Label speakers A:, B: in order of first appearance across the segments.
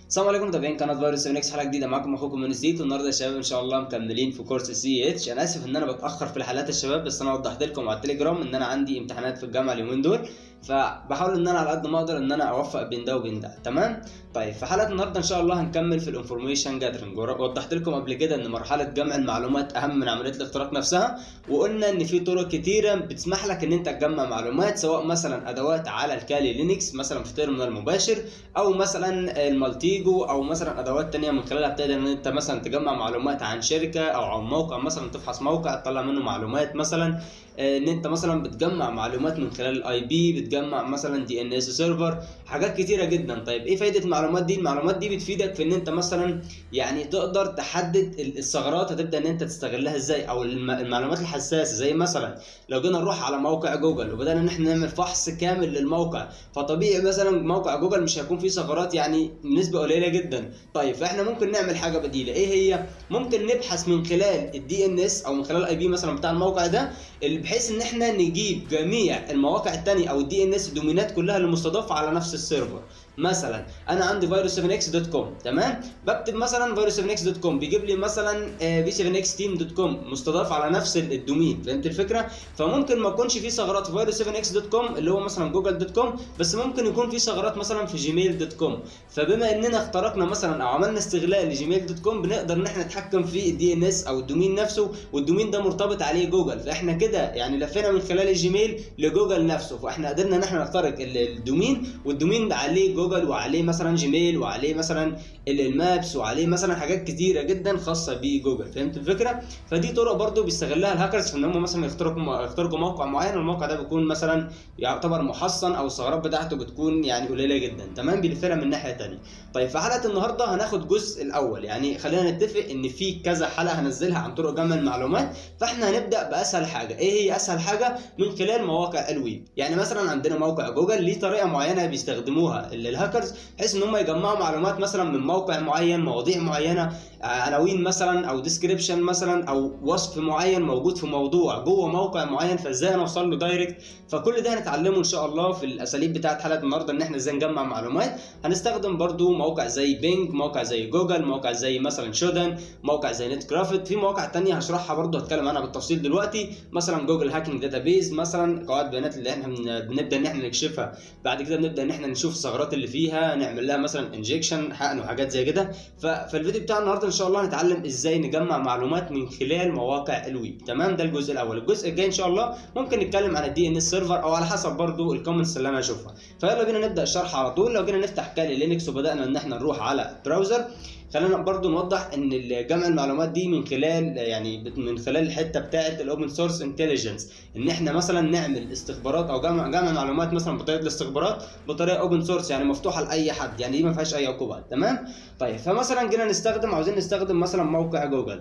A: السلام عليكم متابعين قناه فيروس 7 اكس حلقه جديده معاكم اخوكم من زيت والنهارده يا شباب ان شاء الله مكملين في كورس سي اتش انا اسف ان انا بتاخر في الحلقات يا شباب بس انا وضحت لكم على التليجرام ان انا عندي امتحانات في الجامعه اليومين دول فبحاول ان انا على قد ما اقدر ان انا اوفق بين ده وبين ده تمام طيب في حلقه النهارده ان شاء الله هنكمل في الانفورميشن جاذرنج وضحت لكم قبل كده ان مرحله جمع المعلومات اهم من عمليه الاختراق نفسها وقلنا ان في طرق كتيره بتسمح لك ان انت تجمع معلومات سواء مثلا ادوات على الكالي لينكس مثلا في تيرمينال مباشر او مثلا المالتيجو او مثلا ادوات تانية من خلالها بتقدر ان انت مثلا تجمع معلومات عن شركه او عن موقع مثلا تفحص موقع تطلع منه معلومات مثلا ان انت مثلا بتجمع معلومات من خلال الاي بي بتجمع مثلا دي ان اس سيرفر حاجات كتيره جدا طيب ايه فايده المعلومات دي المعلومات دي بتفيدك في ان انت مثلا يعني تقدر تحدد الثغرات هتبدا ان انت تستغلها ازاي او المعلومات الحساسه زي مثلا لو جينا نروح على موقع جوجل وبدانا ان احنا نعمل فحص كامل للموقع فطبيعي مثلا موقع جوجل مش هيكون فيه ثغرات يعني بنسبه قليله جدا طيب فاحنا ممكن نعمل حاجه بديله ايه هي ممكن نبحث من خلال الدي ان اس او من خلال الاي بي مثلا بتاع الموقع ده بحيث ان احنا نجيب جميع المواقع الثانيه او الدي ان اس الدومينات كلها اللي مستضافه على نفس السيرفر مثلا انا عندي فيروس 7 اكس دوت كوم تمام بكتب مثلا فيروس 7 اكس دوت كوم بيجيب لي مثلا بي 7 اكس تيم دوت كوم مستضاف على نفس الدومين فهمت الفكره فممكن ما يكونش في ثغرات في فيروس 7 اكس دوت كوم اللي هو مثلا جوجل دوت كوم بس ممكن يكون في ثغرات مثلا في جيميل دوت كوم فبما اننا اخترقنا مثلا او عملنا استغلال لجيميل دوت كوم بنقدر ان احنا نتحكم في الدي ان اس او الدومين نفسه والدومين ده مرتبط عليه جوجل فاحنا كده يعني لفينا من خلال الجيميل لجوجل نفسه فاحنا قدرنا ان احنا نخترق الدومين والدومين عليه جوجل وعليه مثلا مثلا جيميل وعليه مثلا المابس وعليه مثلا حاجات كتيره جدا خاصه بجوجل فهمت الفكره فدي طرق برضو بيستغلها الهاكرز في ان هم مثلا يخترقوا يخترقوا موقع معين والموقع ده بيكون مثلا يعتبر محصن او الثغرات بتاعته بتكون يعني قليله جدا تمام بيلفنا من ناحيه ثانيه طيب في حلقه النهارده هناخد الجزء الاول يعني خلينا نتفق ان في كذا حلقه هنزلها عن طرق جمع المعلومات فاحنا هنبدا باسهل حاجه ايه هي اسهل حاجه من خلال مواقع الويب يعني مثلا عندنا موقع جوجل ليه طريقه معينه بيستخدموها الهاكرز بحيث ان هم يجمعوا معلومات مثلا من موقع معين مواضيع معينه عناوين مثلا او ديسكريبشن مثلا او وصف معين موجود في موضوع جوه موقع معين فازاي انا اوصل له دايركت فكل ده هنتعلمه ان شاء الله في الاساليب بتاعه حلقه النهارده ان احنا ازاي نجمع معلومات هنستخدم برضو موقع زي بينج موقع زي جوجل موقع زي مثلا شودن موقع زي نت كرافت في مواقع تانية هشرحها برضو هتكلم عنها بالتفصيل دلوقتي مثلا جوجل هاكينج داتابيز مثلا قواعد بيانات اللي احنا بنبدا ان احنا نكشفها بعد كده بنبدا ان احنا نشوف الثغرات اللي فيها نعمل لها مثلا انجكشن حقن وحاجات زي كده فالفيديو بتاع النهارده ان شاء الله هنتعلم ازاي نجمع معلومات من خلال مواقع الويب تمام ده الجزء الاول الجزء الجاي ان شاء الله ممكن نتكلم عن الدي ان اس سيرفر او على حسب برضو الكومنتس اللي انا اشوفها فيلا بينا نبدا الشرح على طول لو جينا نفتح كالي لينكس وبدانا ان احنا نروح على براوزر خلينا برضو نوضح ان جمع المعلومات دي من خلال يعني من خلال الحته بتاعه الاوبن سورس انتليجنس ان احنا مثلا نعمل استخبارات او جمع جمع معلومات مثلا بطريقه الاستخبارات بطريقه اوبن سورس يعني مفتوحه لاي حد يعني دي ما فيهاش اي عقوبات تمام طيب فمثلا جينا نستخدم عاوزين نستخدم مثلا موقع جوجل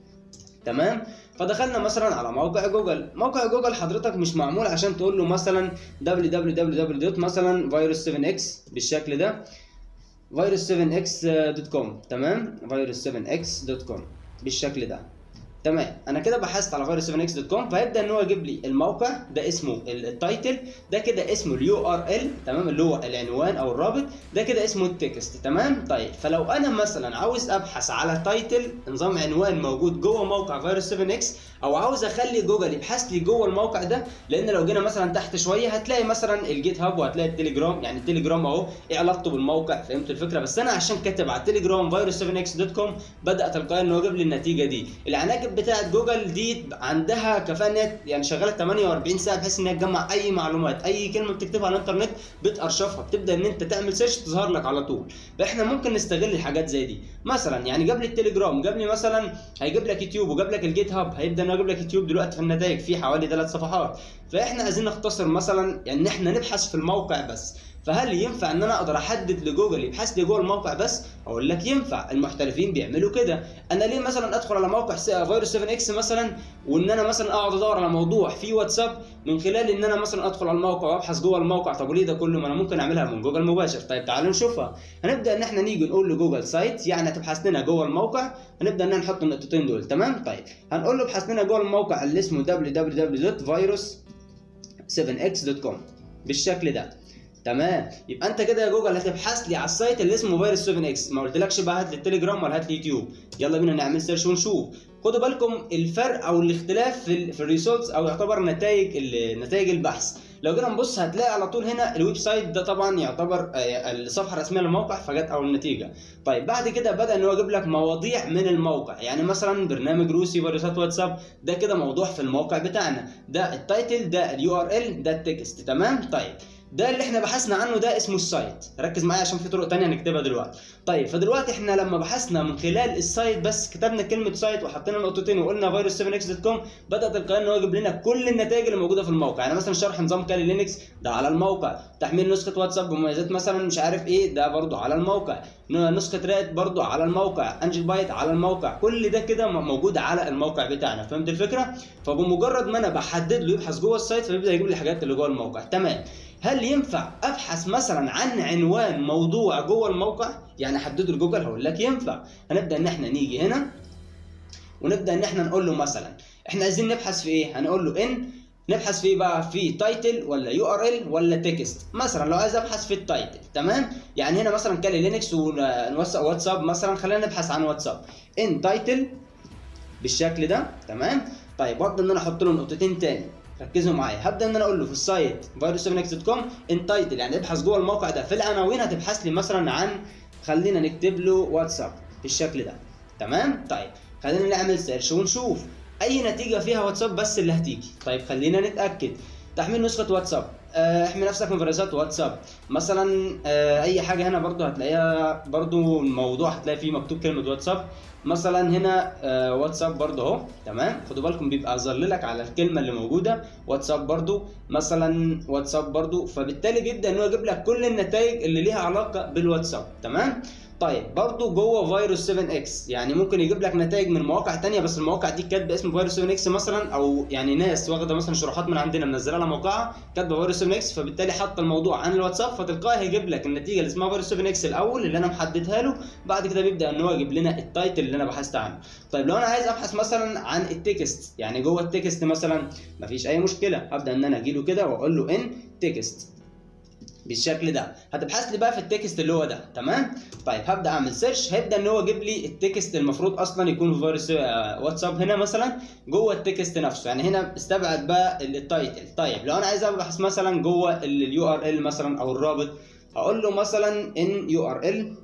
A: تمام فدخلنا مثلا على موقع جوجل موقع جوجل حضرتك مش معمول عشان تقول له مثلا www. مثلا فيروس 7x بالشكل ده virus7x.com تمام virus7x.com بالشكل ده تمام انا كده بحثت على virus7x.com فهيبدا ان هو يجيب لي الموقع ده اسمه التايتل ده كده اسمه اليو ار ال تمام اللي هو العنوان او الرابط ده كده اسمه التكست تمام طيب فلو انا مثلا عاوز ابحث على تايتل نظام عنوان موجود جوه موقع virus7x او عاوز اخلي جوجل يبحث لي جوه الموقع ده لان لو جينا مثلا تحت شويه هتلاقي مثلا الجيت هاب وهتلاقي التليجرام يعني التليجرام اهو ايه علاقته بالموقع فهمت الفكره بس انا عشان كاتب على التليجرام virus7x.com بدا تلقائيا انه يجيب لي النتيجه دي العناكب بتاعه جوجل دي عندها كفاءه يعني شغاله 48 ساعه بحيث انها تجمع اي معلومات اي كلمه بتكتبها على الانترنت بتارشفها بتبدا ان انت تعمل سيرش تظهر لك على طول فاحنا ممكن نستغل الحاجات زي دي مثلا يعني جاب لي التليجرام جاب لي مثلا هيجيب لك يوتيوب وجاب لك الجيت هاب هيبدا انه يجيب لك يوتيوب دلوقتي في النتائج في حوالي ثلاث صفحات فاحنا عايزين نختصر مثلا يعني ان احنا نبحث في الموقع بس فهل ينفع ان انا اقدر احدد لجوجل يبحث لي جوه الموقع بس اقول لك ينفع المحترفين بيعملوا كده انا ليه مثلا ادخل على موقع فيروس 7 اكس مثلا وان انا مثلا اقعد ادور على موضوع في واتساب من خلال ان انا مثلا ادخل على الموقع وابحث جوه الموقع طب وليه ده كله ما انا ممكن اعملها من جوجل مباشر طيب تعالوا نشوفها هنبدا ان احنا نيجي نقول لجوجل سايت يعني هتبحث لنا جوه الموقع هنبدا ان احنا نحط النقطتين دول تمام طيب هنقول له ابحث لنا جوه الموقع اللي اسمه www.virus7x.com بالشكل ده تمام يبقى انت كده يا جوجل هتبحث لي على السايت اللي اسمه فيروس 7 اكس ما قلتلكش بقى هات لي التليجرام ولا هات لي يوتيوب يلا بينا نعمل سيرش ونشوف خدوا بالكم الفرق او الاختلاف في ال في الريسولتس او يعتبر نتائج نتائج البحث لو جينا نبص هتلاقي على طول هنا الويب سايت ده طبعا يعتبر الصفحه الرسميه للموقع فجت او النتيجه طيب بعد كده بدا ان هو يجيب لك مواضيع من الموقع يعني مثلا برنامج روسي فيروسات واتساب ده كده موضوع في الموقع بتاعنا ده التايتل ده اليو ار ال ده التكست تمام طيب ده اللي احنا بحثنا عنه ده اسمه السايت ركز معايا عشان في طرق تانية هنكتبها دلوقتي طيب فدلوقتي احنا لما بحثنا من خلال السايت بس كتبنا كلمه سايت وحطينا نقطتين وقلنا فيروس 7 اكس دوت كوم بدا تلقائيا ان هو يجيب لنا كل النتائج اللي موجوده في الموقع يعني مثلا شرح نظام كالي لينكس ده على الموقع تحميل نسخه واتساب بمميزات مثلا مش عارف ايه ده برضو على الموقع نسخه رات برضو على الموقع انجل بايت على الموقع كل ده كده موجود على الموقع بتاعنا فهمت الفكره فبمجرد ما انا بحدد له يبحث جوه السايت فبيبدا يجيب لي الحاجات اللي جوه الموقع تمام هل ينفع ابحث مثلا عن عنوان موضوع جوه الموقع يعني احدده لجوجل هقول لك ينفع هنبدا ان احنا نيجي هنا ونبدا ان احنا نقول له مثلا احنا عايزين نبحث في ايه هنقول له ان نبحث في بقى في تايتل ولا يو ار ال ولا تكست مثلا لو عايز ابحث في التايتل تمام يعني هنا مثلا كالي لينكس واتساب مثلا خلينا نبحث عن واتساب ان تايتل بالشكل ده تمام طيب وابدا ان انا احط له نقطتين تاني ركزوا معايا هبدا ان انا اقول له في السايت virus7x.com انتايتل يعني ابحث جوه الموقع ده في العناوين هتبحث لي مثلا عن خلينا نكتب له واتساب بالشكل ده تمام طيب خلينا نعمل سيرش ونشوف اي نتيجه فيها واتساب بس اللي هتيجي طيب خلينا نتاكد تحميل نسخه واتساب آه، احمي نفسك من فيروسات واتساب مثلا آه، اي حاجه هنا برضو هتلاقيها برضو الموضوع هتلاقي فيه مكتوب كلمه واتساب مثلا هنا آه، واتساب برضو اهو تمام خدوا بالكم بيبقى ظللك على الكلمه اللي موجوده واتساب برضو مثلا واتساب برضو فبالتالي بيبدا ان هو يجيب لك كل النتائج اللي ليها علاقه بالواتساب تمام طيب برضو جوه فيروس 7 اكس يعني ممكن يجيب لك نتائج من مواقع تانية بس المواقع دي كاتبه اسم فيروس 7 اكس مثلا او يعني ناس واخده مثلا شروحات من عندنا منزلها على موقعها كاتبه فيروس 7 اكس فبالتالي حاطه الموضوع عن الواتساب فتلقائي هيجيب لك النتيجه اللي اسمها فيروس 7 اكس الاول اللي انا محددها له بعد كده بيبدا ان هو يجيب لنا التايتل اللي انا بحثت عنه طيب لو انا عايز ابحث مثلا عن التكست يعني جوه التكست مثلا مفيش اي مشكله هبدا ان انا اجي له كده واقول له ان تكست بالشكل ده هتبحث لي بقى في التكست اللي هو ده تمام طيب هبدا اعمل سيرش هيبدا ان هو يجيب لي التكست المفروض اصلا يكون في فيروس آه، واتساب هنا مثلا جوه التكست نفسه يعني هنا استبعد بقى التايتل طيب لو انا عايز ابحث مثلا جوه اليو ار ال مثلا او الرابط هقول له مثلا ان يو ار ال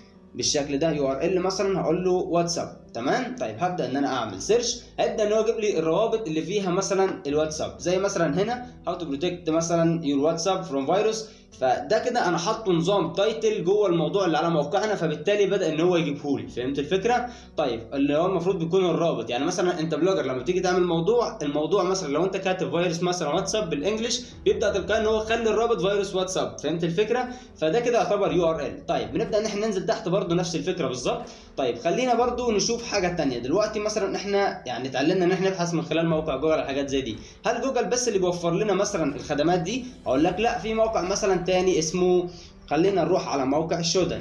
A: بالشكل ده يو ار ال مثلا هقول له واتساب تمام طيب هبدا ان انا اعمل سيرش هيبدا ان هو يجيب لي الروابط اللي فيها مثلا الواتساب زي مثلا هنا هاو تو بروتكت مثلا يور واتساب فروم فيروس فده كده انا حاطه نظام تايتل جوه الموضوع اللي على موقعنا فبالتالي بدا ان هو يجيبه لي فهمت الفكره طيب اللي هو المفروض بيكون الرابط يعني مثلا انت بلوجر لما تيجي تعمل موضوع الموضوع مثلا لو انت كاتب فيروس مثلا واتساب بالانجلش بيبدا تلقائيا ان هو خلي الرابط فيروس واتساب فهمت الفكره فده كده يعتبر يو ار ال طيب بنبدا ان احنا ننزل تحت برده نفس الفكره بالظبط طيب خلينا برده نشوف حاجه تانية دلوقتي مثلا احنا يعني اتعلمنا ان احنا نبحث من خلال موقع جوجل على حاجات زي دي هل جوجل بس اللي بيوفر لنا مثلا الخدمات دي اقول لك لا في موقع مثلا تاني اسمه خلينا نروح على موقع شودن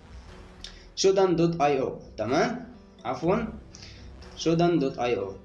A: شودن دوت اي او تمام عفوا شودن دوت اي او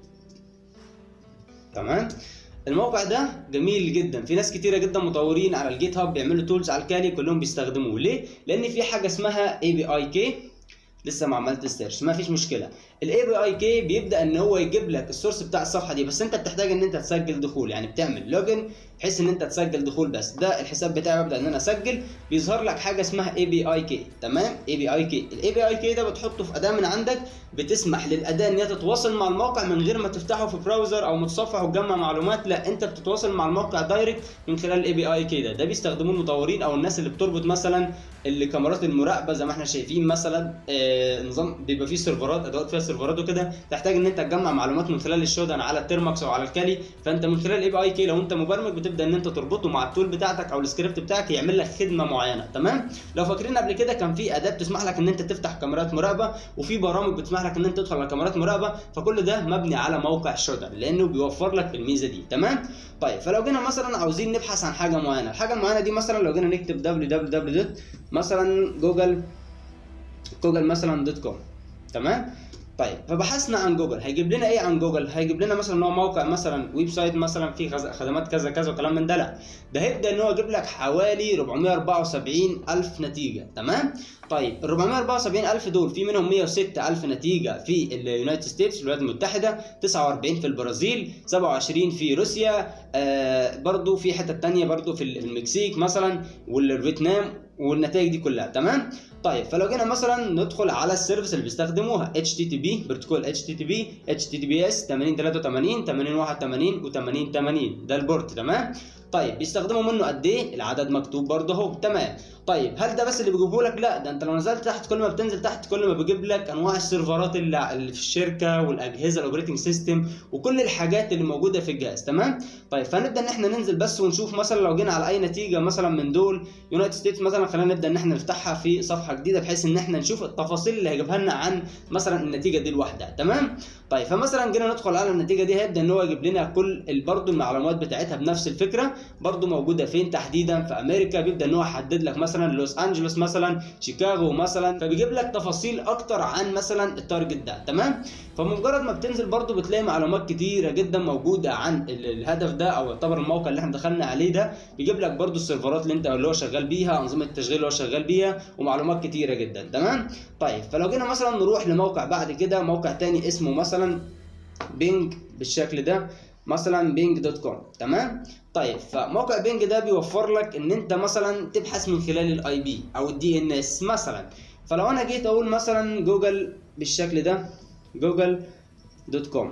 A: تمام الموقع ده جميل جدا في ناس كتيره جدا مطورين على الجيت هاب بيعملوا تولز على الكالي كلهم بيستخدموه ليه لان في حاجه اسمها اي بي اي كي لسه ما عملت سيرش ما فيش مشكله الاي بي اي كي بيبدا ان هو يجيب لك السورس بتاع الصفحه دي بس انت بتحتاج ان انت تسجل دخول يعني بتعمل لوجن بحيث ان انت تسجل دخول بس ده الحساب بتاعي ببدا ان انا اسجل بيظهر لك حاجه اسمها اي بي اي كي تمام اي بي اي كي الاي بي اي كي ده بتحطه في اداه من عندك بتسمح للاداه ان هي تتواصل مع الموقع من غير ما تفتحه في براوزر او متصفح وتجمع معلومات لا انت بتتواصل مع الموقع دايركت من خلال الاي بي اي كي ده ده بيستخدموه المطورين او الناس اللي بتربط مثلا الكاميرات المراقبه زي ما احنا شايفين مثلا آه نظام بيبقى فيه سيرفرات ادوات فيها سيرفرات وكده تحتاج ان انت تجمع معلومات من خلال الشودن على التيرماكس او على الكالي فانت من خلال الاي بي اي كي لو انت مبرمج بتبدا ان انت تربطه مع التول بتاعتك او السكريبت بتاعك يعمل لك خدمه معينه تمام لو فاكرين قبل كده كان في اداه بتسمح لك ان انت تفتح كاميرات مراقبه وفي برامج بتسمح لك ان انت تدخل على كاميرات مراقبه فكل ده مبني على موقع شودن لانه بيوفر لك الميزه دي تمام طيب فلو جينا مثلا عاوزين نبحث عن حاجه معينه الحاجه المعينه دي مثلا لو جينا نكتب www مثلا جوجل جوجل مثلا دوت كوم تمام طيب فبحثنا عن جوجل هيجيب لنا ايه عن جوجل هيجيب لنا مثلا ان هو موقع مثلا ويب سايت مثلا فيه خز- خدمات كذا كذا وكلام من ده لا ده هيبدا ان هو يجيب لك حوالي 474 الف نتيجه تمام طيب ال 474 الف دول في منهم 106 الف نتيجه في اليونايتد ستيتس الولايات المتحده 49 في البرازيل 27 في روسيا آه برضو في حته تانية برضو في المكسيك مثلا والفيتنام والنتائج دي كلها تمام طيب فلو جينا مثلا ندخل على السيرفيس اللي بيستخدموها HTTP بروتوكول HTTP HTTPS 8083 8081 و 8080 ده البورت تمام طيب بيستخدموا منه قد ايه العدد مكتوب برضه اهو تمام طيب هل ده بس اللي بيجيبه لك لا ده انت لو نزلت تحت كل ما بتنزل تحت كل ما بيجيب لك انواع السيرفرات اللي اللي في الشركه والاجهزه الاوبريتنج سيستم وكل الحاجات اللي موجوده في الجهاز تمام طيب فنبدا ان احنا ننزل بس ونشوف مثلا لو جينا على اي نتيجه مثلا من دول يونايتد ستيتس مثلا خلينا نبدا ان احنا نفتحها في صفحه جديده بحيث ان احنا نشوف التفاصيل اللي هيجيبها لنا عن مثلا النتيجه دي لوحدها تمام طيب فمثلا جينا ندخل على النتيجه دي هيبدا ان هو يجيب لنا كل برضه المعلومات بتاعتها بنفس الفكره برضه موجوده فين تحديدا في امريكا بيبدا ان هو يحدد لك مثلا لوس انجلوس مثلا شيكاغو مثلا فبيجيب لك تفاصيل اكتر عن مثلا التارجت ده تمام فمجرد ما بتنزل برضه بتلاقي معلومات كتيره جدا موجوده عن ال- الهدف ده او يعتبر الموقع اللي احنا دخلنا عليه ده بيجيب لك برضه السيرفرات اللي انت اللي هو شغال بيها انظمه التشغيل اللي هو شغال بيها ومعلومات كتيره جدا تمام طيب فلو جينا مثلا نروح لموقع بعد كده موقع تاني اسمه مثلا بينج بالشكل ده مثلا بينج دوت كوم تمام طيب فموقع بينج ده بيوفر لك ان انت مثلا تبحث من خلال الاي بي او الدي ان اس مثلا فلو انا جيت اقول مثلا جوجل بالشكل ده جوجل دوت كوم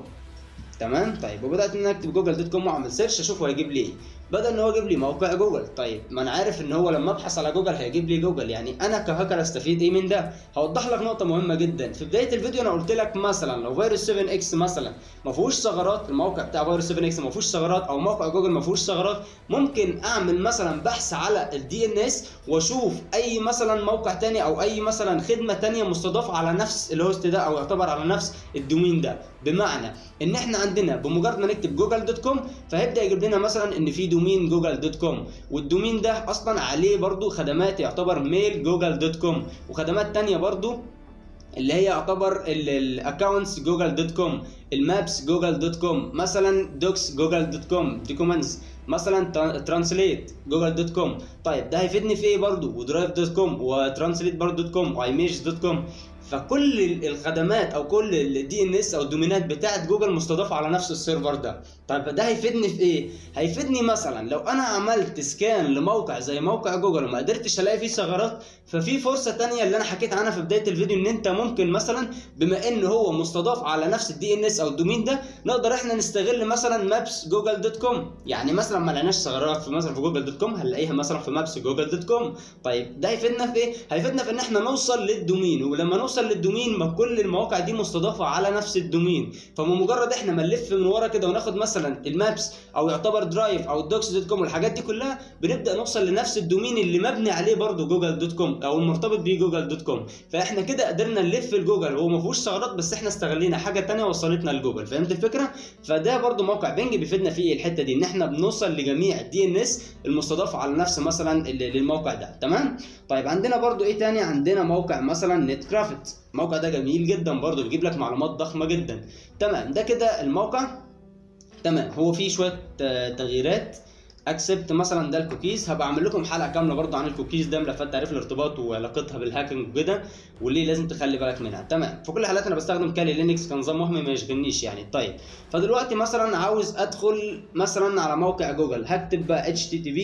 A: تمام طيب وبدات ان انا اكتب جوجل دوت كوم واعمل سيرش اشوف هو هيجيب لي ايه بدا ان هو يجيب لي موقع جوجل طيب ما انا عارف ان هو لما ابحث على جوجل هيجيب لي جوجل يعني انا كهاكر استفيد ايه من ده هوضح لك نقطه مهمه جدا في بدايه الفيديو انا قلت لك مثلا لو فيروس 7 اكس مثلا ما فيهوش ثغرات الموقع بتاع فيروس 7 اكس ما فيهوش ثغرات او موقع جوجل ما فيهوش ثغرات ممكن اعمل مثلا بحث على الدي ان اس واشوف اي مثلا موقع تاني او اي مثلا خدمه تانية مستضافه على نفس الهوست ده او يعتبر على نفس الدومين ده بمعنى ان احنا عندنا بمجرد ما نكتب جوجل دوت كوم فهيبدا يجيب لنا مثلا ان في دومين جوجل دوت كوم والدومين ده اصلا عليه برضو خدمات يعتبر ميل جوجل دوت كوم وخدمات تانية برضو اللي هي يعتبر الاكونتس جوجل دوت كوم المابس جوجل دوت كوم مثلا دوكس جوجل دوت كوم دوكيومنتس مثلا ترانسليت جوجل دوت كوم طيب ده هيفيدني في ايه برضو ودرايف دوت كوم وترانسليت برضو دوت كوم وايميج دوت كوم فكل الخدمات او كل الدي ان اس او الدومينات بتاعت جوجل مستضافه على نفس السيرفر ده طيب ده هيفيدني في ايه هيفيدني مثلا لو انا عملت سكان لموقع زي موقع جوجل وما قدرتش الاقي فيه ثغرات ففي فرصه تانية اللي انا حكيت عنها في بدايه الفيديو ان انت ممكن مثلا بما ان هو مستضاف على نفس الدي ان اس او الدومين ده نقدر احنا نستغل مثلا مابس جوجل دوت كوم يعني مثلا ما لقيناش ثغرات في مثلا في جوجل دوت كوم هنلاقيها مثلا في مابس جوجل دوت كوم طيب ده هيفيدنا في ايه هيفيدنا في ان احنا نوصل للدومين ولما نوصل للدومين ما كل المواقع دي مستضافه على نفس الدومين فمجرد احنا ما نلف من ورا كده وناخد مثلا المابس او يعتبر درايف او الدوكس دوت كوم والحاجات دي كلها بنبدا نوصل لنفس الدومين اللي مبني عليه برضو جوجل دوت كوم او المرتبط بيه جوجل دوت كوم فاحنا كده قدرنا نلف الجوجل هو ما فيهوش ثغرات بس احنا استغلينا حاجه تانية وصلتنا لجوجل فهمت الفكره فده برضو موقع بينج بيفيدنا فيه الحته دي ان احنا بنوصل لجميع الدي ان اس المستضاف على نفس مثلا للموقع ده تمام طيب عندنا برضو ايه تاني عندنا موقع مثلا نت كرافت الموقع ده جميل جدا برضو بيجيب لك معلومات ضخمه جدا تمام ده كده الموقع تمام هو فيه شويه تغييرات اكسبت مثلا ده الكوكيز هبقى اعمل لكم حلقه كامله برضو عن الكوكيز ده ملفات تعريف الارتباط وعلاقتها بالهاكينج وكده وليه لازم تخلي بالك منها تمام في كل الحالات انا بستخدم كالي لينكس كنظام وهمي ما يشغلنيش يعني طيب فدلوقتي مثلا عاوز ادخل مثلا على موقع جوجل هكتب بقى http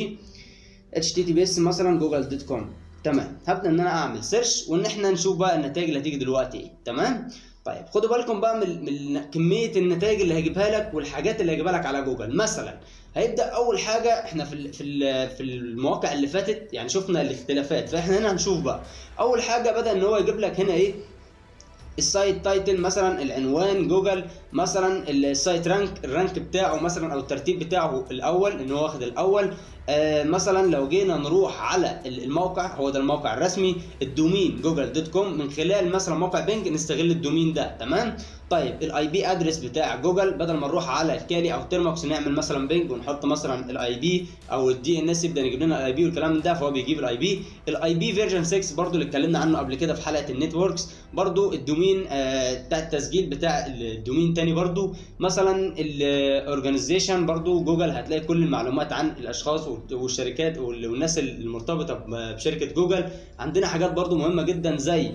A: https مثلا جوجل دوت كوم تمام هبدا ان انا اعمل سيرش وان احنا نشوف بقى النتائج اللي هتيجي دلوقتي ايه تمام طيب خدوا بالكم بقى من, من كميه النتائج اللي هيجيبها لك والحاجات اللي هيجيبها لك على جوجل مثلا هيبدا اول حاجه احنا في ال في ال في المواقع اللي فاتت يعني شفنا الاختلافات فاحنا هنا هنشوف بقى اول حاجه بدا ان هو يجيب لك هنا ايه السايت تايتل مثلا العنوان جوجل مثلا السايت رانك الرانك بتاعه مثلا او الترتيب بتاعه الاول ان هو واخد الاول آه مثلا لو جينا نروح على الموقع هو ده الموقع الرسمي الدومين جوجل دوت كوم من خلال مثلا موقع بينج نستغل الدومين ده تمام طيب الاي بي ادرس بتاع جوجل بدل ما نروح على الكالي او تيرموكس نعمل مثلا بينج ونحط مثلا الاي بي او الدي ان اس يبدا يجيب لنا الاي بي والكلام ده فهو بيجيب الاي بي الاي بي فيرجن 6 برضو اللي اتكلمنا عنه قبل كده في حلقه النتوركس برضو الدومين آه بتاع التسجيل بتاع الدومين تاني برضو مثلا الاورجانيزيشن برضو جوجل هتلاقي كل المعلومات عن الاشخاص والشركات والناس المرتبطه بشركه جوجل عندنا حاجات برضو مهمه جدا زي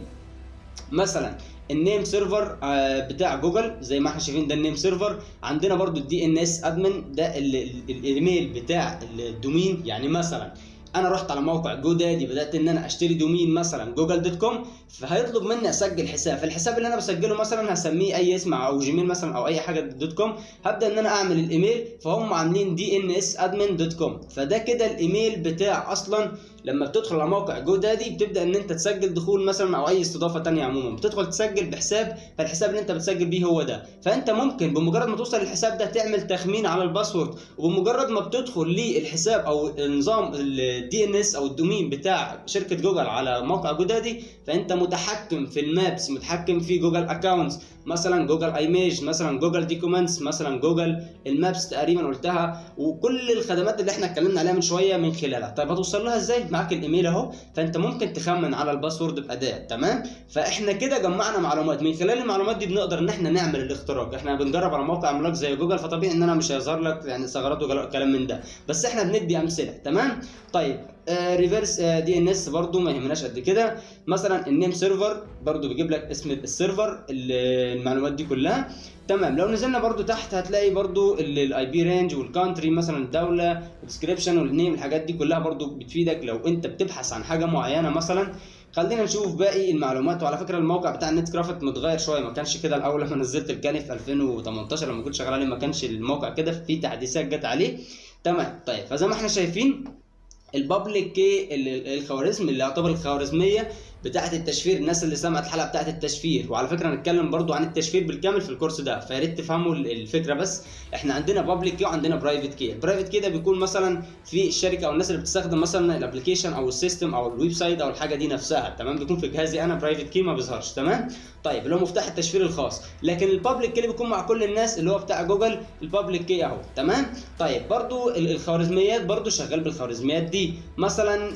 A: مثلا النيم سيرفر بتاع جوجل زي ما احنا شايفين ده النيم سيرفر عندنا برضو الدي ان اس ادمن ده الايميل بتاع الدومين يعني مثلا انا رحت على موقع جو دادي بدات ان انا اشتري دومين مثلا جوجل دوت كوم فهيطلب مني اسجل حساب فالحساب اللي انا بسجله مثلا هسميه اي اسم او جيميل مثلا او اي حاجه دوت كوم هبدا ان انا اعمل الايميل فهم عاملين دي ان اس ادمن دوت كوم فده كده الايميل بتاع اصلا لما بتدخل على موقع جو دادي بتبدا ان انت تسجل دخول مثلا او اي استضافه ثانيه عموما بتدخل تسجل بحساب فالحساب اللي انت بتسجل بيه هو ده فانت ممكن بمجرد ما توصل للحساب ده تعمل تخمين على الباسورد وبمجرد ما بتدخل للحساب او نظام الدي ان اس او الدومين بتاع شركه جوجل على موقع جو دادي فانت متحكم في المابس متحكم في جوجل اكونتس مثلا جوجل ايميج مثلا جوجل ديكومنتس مثلا جوجل المابس تقريبا قلتها وكل الخدمات اللي احنا اتكلمنا عليها من شويه من خلالها طيب هتوصل لها ازاي معاك الايميل اهو فانت ممكن تخمن على الباسورد باداه تمام فاحنا كده جمعنا معلومات من خلال المعلومات دي بنقدر ان احنا نعمل الاختراق احنا بنجرب على موقع عملاق زي جوجل فطبيعي ان انا مش هيظهر لك يعني ثغرات وكلام من ده بس احنا بندي امثله تمام طيب آه ريفرس آه دي ان اس برضو ما يهمناش قد كده مثلا النيم سيرفر برضو بيجيب لك اسم السيرفر المعلومات دي كلها تمام لو نزلنا برضو تحت هتلاقي برضو الاي بي رينج والكانتري مثلا الدوله الديسكريبشن والنيم الحاجات دي كلها برضو بتفيدك لو انت بتبحث عن حاجه معينه مثلا خلينا نشوف باقي المعلومات وعلى فكره الموقع بتاع النت كرافت متغير شويه ما كانش كده الاول لما نزلت الكالي في 2018 لما كنت شغال عليه ما كانش الموقع كده في تحديثات جت عليه تمام طيب فزي ما احنا شايفين البابليك كي الخوارزم اللي يعتبر الخوارزميه بتاعه التشفير الناس اللي سمعت الحلقه بتاعه التشفير وعلى فكره هنتكلم برضو عن التشفير بالكامل في الكورس ده فيا ريت تفهموا الفكره بس احنا عندنا بابليك كي وعندنا برايفت كي البرايفت كي ده بيكون مثلا في الشركه او الناس اللي بتستخدم مثلا الابلكيشن او السيستم او الويب سايت او الحاجه دي نفسها تمام بيكون في جهازي انا برايفت كي ما بيظهرش تمام طيب اللي هو مفتاح التشفير الخاص لكن البابليك كي اللي بيكون مع كل الناس اللي هو بتاع جوجل البابليك كي اهو تمام طيب برضو الخوارزميات برضو شغال بالخوارزميات دي مثلا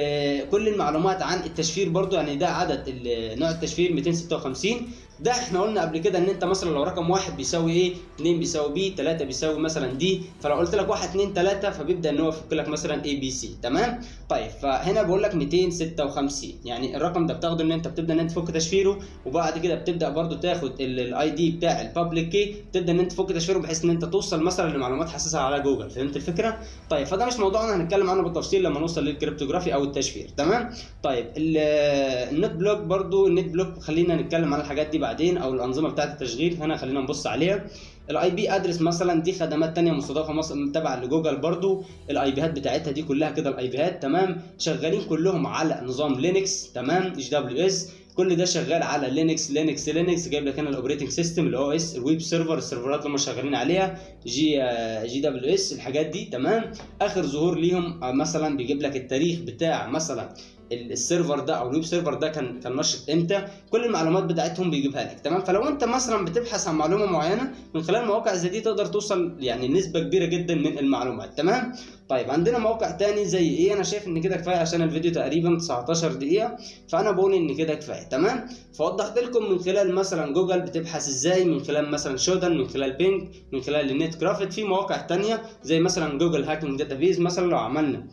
A: كل المعلومات عن التشفير برضو يعني ده عدد نوع التشفير 256 ده احنا قلنا قبل كده ان انت مثلا لو رقم واحد بيساوي ايه 2 بيساوي بي 3 بيساوي مثلا دي فلو قلت لك 1 2 3 فبيبدا ان هو يفك لك مثلا اي بي سي تمام طيب فهنا بقول لك 256 يعني الرقم ده بتاخده ان انت بتبدا ان انت تفك تشفيره وبعد كده بتبدا برده تاخد الاي دي بتاع البابليك كي تبدا ان انت تفك تشفيره بحيث ان انت توصل مثلا لمعلومات حساسه على جوجل فهمت الفكره طيب فده مش موضوعنا هنتكلم عنه بالتفصيل لما نوصل للكريبتوغرافي او التشفير تمام طيب النت بلوك برده النت بلوك خلينا نتكلم عن الحاجات دي بعدين او الانظمه بتاعه التشغيل هنا خلينا نبص عليها الاي بي ادرس مثلا دي خدمات تانية مستضافه تبع لجوجل برضو الاي بيهات بتاعتها دي كلها كده الاي بيهات تمام شغالين كلهم على نظام لينكس تمام اتش دبليو اس كل ده شغال على لينكس لينكس لينكس جايب لك هنا الاوبريتنج سيستم الاو اس الويب سيرفر السيرفرات اللي هم شغالين عليها جي جي دبليو اس الحاجات دي تمام اخر ظهور ليهم مثلا بيجيب لك التاريخ بتاع مثلا السيرفر ده او الويب سيرفر ده كان كان نشط امتى كل المعلومات بتاعتهم بيجيبها لك تمام فلو انت مثلا بتبحث عن معلومه معينه من خلال مواقع زي دي تقدر توصل يعني نسبه كبيره جدا من المعلومات تمام طيب عندنا موقع تاني زي ايه انا شايف ان كده كفايه عشان الفيديو تقريبا 19 دقيقه فانا بقول ان كده كفايه تمام فوضحت لكم من خلال مثلا جوجل بتبحث ازاي من خلال مثلا شودن من خلال بينج من خلال النت كرافت في مواقع تانية زي مثلا جوجل هاكينج داتابيز مثلا لو عملنا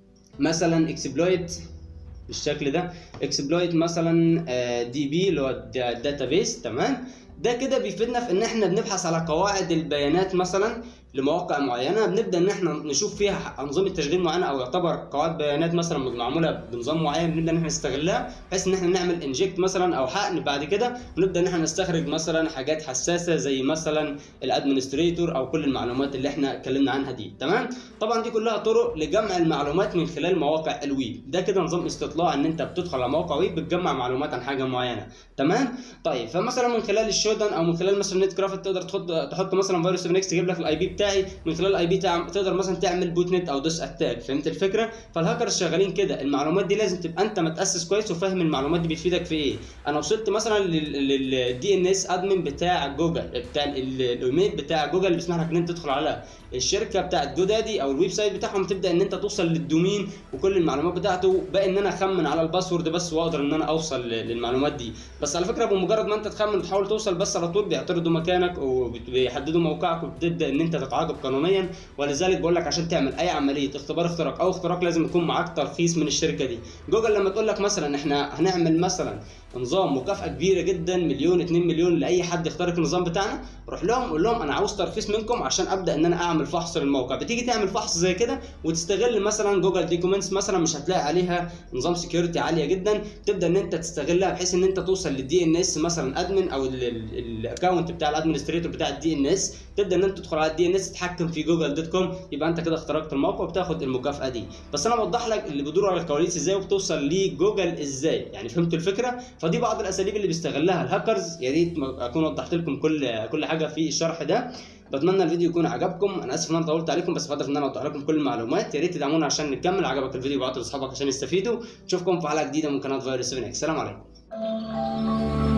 A: مثلا اكسبلويت بالشكل ده اكسبلويت مثلا دي بي اللي هو الداتابيس تمام ده كده بيفيدنا في ان احنا بنبحث على قواعد البيانات مثلا لمواقع معينه بنبدا ان احنا نشوف فيها انظمه تشغيل معينه او يعتبر قواعد بيانات مثلا معموله بنظام معين بنبدا ان احنا نستغلها بحيث ان احنا نعمل انجكت مثلا او حقن بعد كده ونبدا ان احنا نستخرج مثلا حاجات حساسه زي مثلا الادمنستريتور او كل المعلومات اللي احنا اتكلمنا عنها دي تمام طبعا دي كلها طرق لجمع المعلومات من خلال مواقع الويب ده كده نظام استطلاع ان انت بتدخل على موقع ويب بتجمع معلومات عن حاجه معينه تمام طيب فمثلا من خلال الشودن او من خلال مثلا نت كرافت تقدر تحط تحط مثلا فيروس 7 اكس تجيب لك الاي بي بتاعك بتاعي من خلال الاي بي تقدر مثلا تعمل بوت نت او دوس اتاك فهمت الفكره فالهاكرز شغالين كده المعلومات دي لازم تبقى انت متاسس كويس وفاهم المعلومات دي بتفيدك في ايه انا وصلت مثلا للدي ان اس ادمن بتاع جوجل بتاع الايميل بتاع جوجل اللي بيسمح لك ان انت تدخل على الشركه بتاعت جودادي او الويب سايت بتاعهم تبدا ان انت توصل للدومين وكل المعلومات بتاعته باقي ان انا اخمن على الباسورد بس واقدر ان انا اوصل للمعلومات دي بس على فكره بمجرد ما انت تخمن وتحاول توصل بس على طول بيعترضوا مكانك وبيحددوا موقعك وبتبدا ان انت تتعاقب قانونيا ولذلك بقول لك عشان تعمل اي عمليه اختبار اختراق او اختراق لازم يكون معاك ترخيص من الشركه دي جوجل لما تقول لك مثلا احنا هنعمل مثلا نظام مكافاه كبيره جدا مليون 2 مليون لاي حد يخترق النظام بتاعنا روح لهم قول لهم انا عاوز ترخيص منكم عشان ابدا ان انا اعمل فحص للموقع بتيجي تعمل فحص زي كده وتستغل مثلا جوجل دوكيومنتس مثلا مش هتلاقي عليها نظام سكيورتي عاليه جدا تبدا ان انت تستغلها بحيث ان انت توصل للدي ان اس مثلا ادمن او الاكونت بتاع الادمنستريتور بتاع الدي ان اس تبدا ان انت تدخل على الدي ان اس تتحكم في جوجل دوت كوم يبقى انت كده اخترقت الموقع وبتاخد المكافاه دي بس انا بوضح لك اللي بيدور على الكواليس ازاي وبتوصل لجوجل ازاي يعني فهمت الفكره فدي بعض الاساليب اللي بيستغلها الهاكرز يا ريت اكون وضحت لكم كل كل حاجه في الشرح ده بتمنى الفيديو يكون عجبكم انا اسف ان انا طولت عليكم بس بهدف ان انا اوضح لكم كل المعلومات يا ريت تدعمونا عشان نكمل عجبك الفيديو ابعتوا لاصحابك عشان يستفيدوا نشوفكم في حلقه جديده من قناه فيروس 7 اكس سلام عليكم